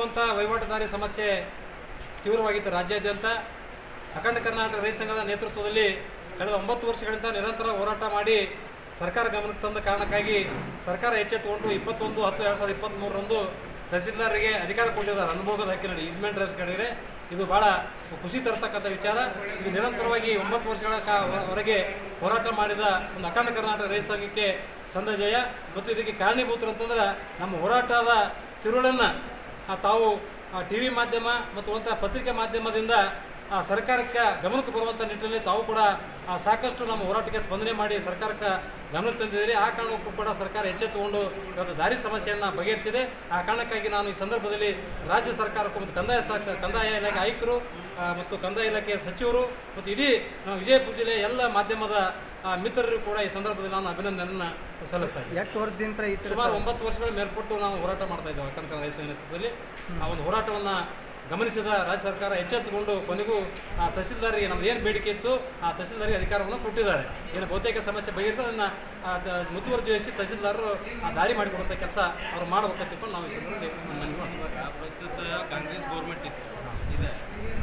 ಇರುವಂಥ ವಹಿವಾಟುದಾರಿ ಸಮಸ್ಯೆ ತೀವ್ರವಾಗಿತ್ತು ರಾಜ್ಯಾದ್ಯಂತ ಅಖಂಡ ಕರ್ನಾಟಕ ರೈತ ಸಂಘದ ನೇತೃತ್ವದಲ್ಲಿ ಕಳೆದ ಒಂಬತ್ತು ವರ್ಷಗಳಿಂದ ನಿರಂತರ ಹೋರಾಟ ಮಾಡಿ ಸರ್ಕಾರ ಗಮನಕ್ಕೆ ತಂದ ಕಾರಣಕ್ಕಾಗಿ ಸರ್ಕಾರ ಎಚ್ಚೆತ್ತುಕೊಂಡು ಇಪ್ಪತ್ತೊಂದು ಹತ್ತು ಎರಡು ಸಾವಿರದ ಇಪ್ಪತ್ತ್ಮೂರರಂದು ತಹಸೀಲ್ದಾರರಿಗೆ ಅಧಿಕಾರ ಕೊಟ್ಟಿದ್ದಾರೆ ಅನುಭೋಗದ ಹಕ್ಕಿನಲ್ಲಿ ಈಸ್ಮೆಂಟ್ ರೈಸ್ಗಳಿವೆ ಇದು ಭಾಳ ಖುಷಿ ತರತಕ್ಕಂಥ ವಿಚಾರ ಇದು ನಿರಂತರವಾಗಿ ಒಂಬತ್ತು ವರ್ಷಗಳ ಕಾ ವರೆಗೆ ಹೋರಾಟ ಮಾಡಿದ ಒಂದು ಅಖಂಡ ಕರ್ನಾಟಕ ರೈತ ಸಂಘಕ್ಕೆ ಸಂದ ಜಯ ಮತ್ತು ಇದಕ್ಕೆ ಕಾರಣೀಭೂತರು ಅಂತಂದ್ರೆ ನಮ್ಮ ಹೋರಾಟದ ತಿರುಳನ್ನು ತಾವು ಟಿ ವಿ ಮಾಧ್ಯಮ ಮತ್ತು ಅಂತ ಪತ್ರಿಕೆ ಮಾಧ್ಯಮದಿಂದ ಆ, ಸರ್ಕಾರಕ್ಕೆ ಗಮನಕ್ಕೆ ಬರುವಂಥ ನಿಟ್ಟಿನಲ್ಲಿ ತಾವು ಕೂಡ ಆ, ಸಾಕಷ್ಟು ನಮ್ಮ ಹೋರಾಟಕ್ಕೆ ಸ್ಪಂದನೆ ಮಾಡಿ ಸರ್ಕಾರಕ್ಕೆ ಗಮನಕ್ಕೆ ತಂದಿದ್ದೀರಿ ಆ ಕಾರಣಕ್ಕೂ ಕೂಡ ಸರ್ಕಾರ ಎಚ್ಚೆತ್ತುಕೊಂಡು ಇವತ್ತು ದಾರಿ ಸಮಸ್ಯೆಯನ್ನು ಬಗೆಹರಿಸಿದೆ ಆ ಕಾರಣಕ್ಕಾಗಿ ನಾನು ಈ ಸಂದರ್ಭದಲ್ಲಿ ರಾಜ್ಯ ಸರ್ಕಾರಕ್ಕೂ ಮತ್ತು ಕಂದಾಯ ಸರ್ಕಾರ ಕಂದಾಯ ಇಲಾಖೆ ಆಯುಕ್ತರು ಆ, ಮತ್ತು ಕಂದಾಯ ಇಲಾಖೆಯ ಸಚಿವರು ಮತ್ತು ಇಡೀ ನಮ್ಮ ವಿಜಯಪುರ ಜಿಲ್ಲೆಯ ಎಲ್ಲ ಮಾಧ್ಯಮದ ಆ, ಮಿತ್ರರಿಗೂ ಕೂಡ ಈ ಸಂದರ್ಭದಲ್ಲಿ ನಾನು ಅಭಿನಂದನೆಯನ್ನು ಸಲ್ಲಿಸ್ತಾ ಇದ್ದೀನಿ ಎಷ್ಟು ವರ್ಷದಿಂದ ಈ ಥರ ಸುಮಾರು ಒಂಬತ್ತು ವರ್ಷಗಳ ಮೇಲ್ಪಟ್ಟು ನಾವು ಹೋರಾಟ ಮಾಡ್ತಾ ಇದ್ದೇವೆ ಕನಕ ರೈತ ಸಂಘ ನೇತೃತ್ವದಲ್ಲಿ ಆ ಒಂದು ಹೋರಾಟವನ್ನು ಗಮನಿಸಿದ ರಾಜ್ಯ ಸರ್ಕಾರ ಎಚ್ಚೆತ್ತುಕೊಂಡು ಕೊನೆಗೂ ಆ ತಹಸೀಲ್ದಾರಿಗೆ ನಮ್ದು ಏನು ಬೇಡಿಕೆ ಇತ್ತು ಆ ತಹಸೀಲ್ದಾರಿಗೆ ಅಧಿಕಾರವನ್ನು ಕೊಟ್ಟಿದ್ದಾರೆ ಏನು ಬಹುತೇಕ ಸಮಸ್ಯೆ ಬಗೆಹರಿದ ಅದನ್ನು ಮುತುವರ್ಜಿ ವಹಿಸಿ ತಹಸೀಲ್ದಾರರು ಆ ದಾರಿ ಮಾಡಿಕೊಡುವಂಥ ಕೆಲಸ ಅವ್ರು ಮಾಡ್ಬೇಕಂತ ತಿಳ್ಕೊಂಡು ನಾವು ಈ ಸಂದರ್ಭದಲ್ಲಿ ಮನವಿ ಮಾಡ್ತೀವಿ. ಇವಾಗ ಪ್ರಸ್ತುತ ಕಾಂಗ್ರೆಸ್ ಗೌರ್ಮೆಂಟ್ ಇತ್ತು ಇದೆ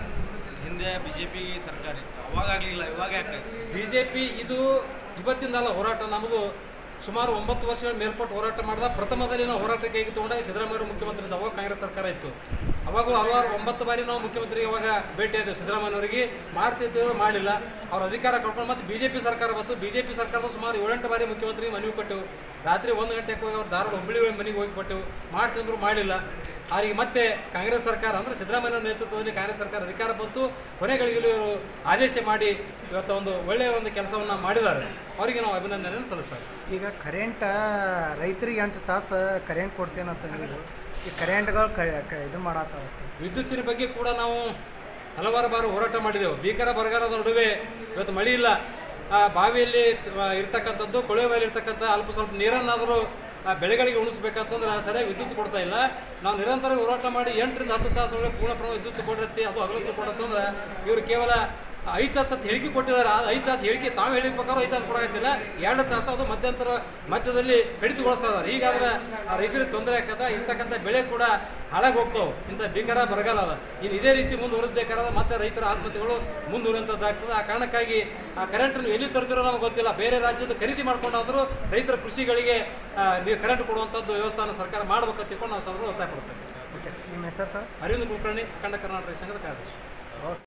ಹಿಂದೆ ಬಿ ಜೆ ಪಿ ಸರ್ಕಾರ ಇತ್ತು ಅವಾಗ ಆಗಲಿಲ್ಲ ಇವಾಗ ಯಾಕೆ ಬಿ ಜೆ ಪಿ ಇದು ಇವತ್ತಿಂದಲ್ಲ ಹೋರಾಟ ನಮ್ಮದು ಸುಮಾರು ಒಂಬತ್ತು ವರ್ಷಗಳ ಮೇಲ್ಪಟ್ಟು ಹೋರಾಟ ಮಾಡಿದ ಪ್ರಥಮದಲ್ಲಿ ನಾವು ಹೋರಾಟ ಕೈಗೆ ತಗೊಂಡಾಗ ಸಿದ್ದರಾಮಯ್ಯ ಮುಖ್ಯಮಂತ್ರಿ ಇದ್ದ. ಅವಾಗ ಕಾಂಗ್ರೆಸ್ ಸರ್ಕಾರ ಇತ್ತು ಅವಾಗೂ ಹಲವಾರು ಒಂಬತ್ತು ಬಾರಿ ನಾವು ಮುಖ್ಯಮಂತ್ರಿಗೆ ಅವಾಗ ಭೇಟಿಯಾದೆವು ಸಿದ್ದರಾಮಯ್ಯನವರಿಗೆ ಮಾಡ್ತಿದ್ದೇವೆ ಮಾಡಲಿಲ್ಲ ಅವ್ರ ಅಧಿಕಾರ ಕಳ್ಕೊಂಡು ಮತ್ತೆ ಬಿ ಜೆ ಪಿ ಸರ್ಕಾರ ಬಂತು ಬಿ ಜೆ ಪಿ ಸರ್ಕಾರದ ಸುಮಾರು ಏಳೆಂಟು ಬಾರಿ ಮುಖ್ಯಮಂತ್ರಿಗೆ ಮನವಿ ಕೊಟ್ಟೆವು ರಾತ್ರಿ ಒಂದು ಗಂಟೆಗೆ ಹೋಗಿ ಅವ್ರು ಧಾರವಾಡ ಹುಬ್ಬಳ್ಳಿ ಮನೆಗೆ ಹೋಗಿ ಕೊಟ್ಟೆವು ಮಾಡ್ತಿದ್ರು ಮಾಡಿಲ್ಲ ಅವರಿಗೆ ಮತ್ತೆ ಕಾಂಗ್ರೆಸ್ ಸರ್ಕಾರ ಅಂದರೆ ಸಿದ್ದರಾಮಯ್ಯ ನೇತೃತ್ವದಲ್ಲಿ ಕಾಂಗ್ರೆಸ್ ಸರ್ಕಾರ ಅಧಿಕಾರ ಬಂತು ಕೊನೆಗಳಿಗೂ ಇವರು ಆದೇಶ ಮಾಡಿ ಇವತ್ತು ಒಂದು ಒಳ್ಳೆಯ ಒಂದು ಕೆಲಸವನ್ನು ಮಾಡಿದ್ದಾರೆ ಅವರಿಗೆ ನಾವು ಅಭಿನಂದನೆಯನ್ನು ಸಲ್ಲಿಸ್ತಾರೆ ಈಗ ಕರೆಂಟ್ ರೈತರಿಗೆ ಎಂಟು ತಾಸು ಕರೆಂಟ್ ಕೊಡ್ತೇನಂತ ನೀವು ಈ ಕರೆಂಟ್ಗಳು ಕ ಕ- ಇದು ಮಾಡತ್ತಾವ ವಿದ್ಯುತ್ತಿನ ಬಗ್ಗೆ ಕೂಡ ನಾವು ಹಲವಾರು ಬಾರಿ ಹೋರಾಟ ಮಾಡಿದೆವು ಭೀಕರ ಬರಗಾಲದ ನಡುವೆ ಇವತ್ತು ಮಳೆ ಇಲ್ಲ ಆ ಬಾವಿಯಲ್ಲಿ ಆ, ಇರ್ತಕ್ಕಂಥದ್ದು ಕೊಳವೆ ಬಾವಿಯಲ್ಲಿ ಇರ್ತಕ್ಕಂಥ ಅಲ್ಪ ಸ್ವಲ್ಪ ನೀರನ್ನಾದರೂ ಆ ಬೆಳೆಗಳಿಗೆ ಉಣಿಸ್ಬೇಕಂತಂದ್ರೆ ಸರಿಯಾಗಿ ವಿದ್ಯುತ್ ಕೊಡ್ತಾ ಇಲ್ಲ ನಾವು ನಿರಂತರ ಹೋರಾಟ ಮಾಡಿ ಎಂಟರಿಂದ ಹತ್ತು ತಾಸು ಒಳಗೆ ಪೂರ್ಣ ಪ್ರಮಾಣ ವಿದ್ಯುತ್ ಕೊಡಿರುತ್ತೆ ಅದು ಹಗಲತ್ತು ಕೊಡತ್ತಂದ್ರೆ ಇವರು ಕೇವಲ ಐದು ತಾಸು ಅಂತ ಹೇಳಿಕೆ ಕೊಟ್ಟಿದ್ದಾರೆ ಆ ಐದು ತಾಸು ಹೇಳಿಕೆ ತಾವು ಹೇಳಿದ ಪ್ರಕಾರ ಐದು ತಾಸು ಕೊಡಾಕತ್ತಿಲ್ಲ ಎರಡು ತಾಸು ಅದು ಮಧ್ಯಂತರ ಮಧ್ಯದಲ್ಲಿ ಕಡಿತಗೊಳಿಸ್ತಾ ಇದ್ದಾರೆ ಹೀಗಾದ್ರೆ ಆ ರೈತರಿಗೆ ತೊಂದರೆ ಆಗ್ತದ ಇಂತಕ್ಕಂಥ ಬೆಳೆ ಕೂಡ ಹಾಳಾಗಿ ಹೋಗ್ತಾವೆ ಇಂಥ ಭೀಕರ ಬರಗಾಲ ಅದ ಇನ್ನು ಇದೇ ರೀತಿ ಮುಂದುವರೆದಬೇಕಾದ್ರೆ ಮತ್ತೆ ರೈತರ ಆತ್ಮಹತ್ಯೆಗಳು ಮುಂದುವರಿಯುವಂಥದ್ದಾಗ್ತದೆ ಆ ಕಾರಣಕ್ಕಾಗಿ ಆ ಕರೆಂಟನ್ನು ಎಲ್ಲಿ ತರ್ತಿರೋ ನಮಗೆ ಗೊತ್ತಿಲ್ಲ ಬೇರೆ ರಾಜ್ಯದ ಖರೀದಿ ಮಾಡ್ಕೊಂಡಾದರೂ ರೈತರ ಕೃಷಿಗಳಿಗೆ ಆ, ನೀವು ಕರೆಂಟ್ ಕೊಡುವಂಥದ್ದು ವ್ಯವಸ್ಥಾನ ಸರ್ಕಾರ ಮಾಡ್ಬೇಕಂತ ತಿಳ್ಕೊಂಡು ನಾವು ಸಂದರ್ಭ ಒತ್ತಾಯಪಡಿಸ್ತೇವೆ ಓಕೆ ನಿಮ್ಮ ಹೆಸರು ಸರ್ ಅರವಿಂದ ಕುಲಕರ್ಣಿ ಅಖಂಡ ಕರ್ನಾಟಕ ರೈತ ಸಂಘದ ಕಾರ್ಯದರ್ಶಿ